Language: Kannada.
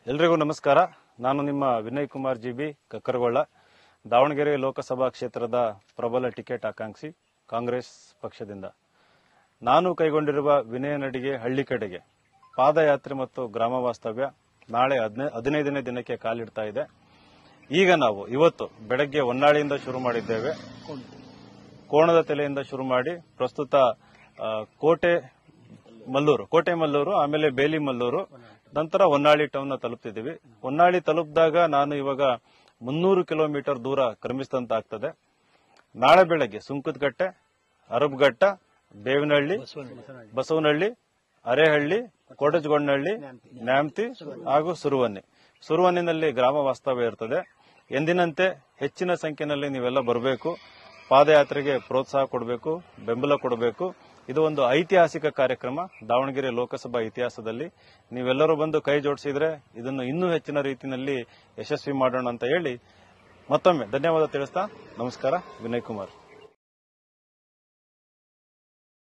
ಎಲ್ರಿಗೂ ನಮಸ್ಕಾರ ನಾನು ನಿಮ್ಮ ವಿನಯ್ ಕುಮಾರ್ ಜಿ ಬಿ ಕಕ್ಕರಗೊಳ್ಳ ದಾವಣಗೆರೆ ಲೋಕಸಭಾ ಕ್ಷೇತ್ರದ ಪ್ರಬಲ ಟಿಕೆಟ್ ಆಕಾಂಕ್ಷಿ ಕಾಂಗ್ರೆಸ್ ಪಕ್ಷದಿಂದ ನಾನು ಕೈಗೊಂಡಿರುವ ವಿನಯ ನಡಿಗೆ ಹಳ್ಳಿ ಕಡೆಗೆ ಪಾದಯಾತ್ರೆ ಮತ್ತು ಗ್ರಾಮ ವಾಸ್ತವ್ಯ ನಾಳೆ ಹದಿನೈ- ಹದಿನೈದನೇ ದಿನಕ್ಕೆ ಕಾಲಿಡ್ತಾ ಇದೆ ಈಗ ನಾವು ಇವತ್ತು ಬೆಳಗ್ಗೆ ಹೊನ್ನಾಳಿಯಿಂದ ಶುರು ಮಾಡಿದ್ದೇವೆ ಕೋಣದ ತಲೆಯಿಂದ ಶುರು ಮಾಡಿ ಪ್ರಸ್ತುತ ಆ, ಕೋಟೆ ಮಲ್ಲೂರು ಕೋಟೆ ಮಲ್ಲೂರು ಆಮೇಲೆ ಬೇಲಿ ಮಲ್ಲೂರು ನಂತರ ಹೊನ್ನಾಳಿ ಟೌನ್ ತಲುಪ್ತಿದ್ದೀವಿ ಹೊನ್ನಾಳಿ ತಲುಪಿದಾಗ ನಾನು ಇವಾಗ ಮುನ್ನೂರು ಕಿಲೋಮೀಟರ್ ದೂರ ಕ್ರಮಿಸಿದಂತ ಆಗ್ತದೆ ನಾಳೆ ಬೆಳಗ್ಗೆ ಸುಂಕದಗಟ್ಟೆ ಅರಬ್ಘಟ್ಟ ಬೇವನಹಳ್ಳಿ ಬಸವನಹಳ್ಳಿ ಅರೆಹಳ್ಳಿ ಕೋಟಜಗೊಂಡನಹಳ್ಳಿ ನ್ಯಾಮ್ತಿ ಹಾಗೂ ಸುರುವನ್ನಿ ಸುರುವನ್ನಿನಲ್ಲಿ ಗ್ರಾಮ ವಾಸ್ತವ್ಯ ಇರ್ತದೆ ಎಂದಿನಂತೆ ಹೆಚ್ಚಿನ ಸಂಖ್ಯೆಯಲ್ಲಿ ನೀವೆಲ್ಲ ಬರಬೇಕು ಪಾದಯಾತ್ರೆಗೆ ಪ್ರೋತ್ಸಾಹ ಕೊಡಬೇಕು ಬೆಂಬಲ ಕೊಡಬೇಕು ಇದು ಒಂದು ಐತಿಹಾಸಿಕ ಕಾರ್ಯಕ್ರಮ ದಾವಣಗೆರೆ ಲೋಕಸಭಾ ಇತಿಹಾಸದಲ್ಲಿ ನೀವೆಲ್ಲರೂ ಬಂದು ಕೈ ಜೋಡಿಸಿದ್ರೆ ಇದನ್ನು ಇನ್ನೂ ಹೆಚ್ಚಿನ ರೀತಿಯಲ್ಲಿ ಯಶಸ್ವಿ ಮಾಡೋಣ ಅಂತ ಹೇಳಿ ಮತ್ತೊಮ್ಮೆ ಧನ್ಯವಾದ ತಿಳಿಸ್ತಾ ನಮಸ್ಕಾರ ವಿನಯ್ ಕುಮಾರ್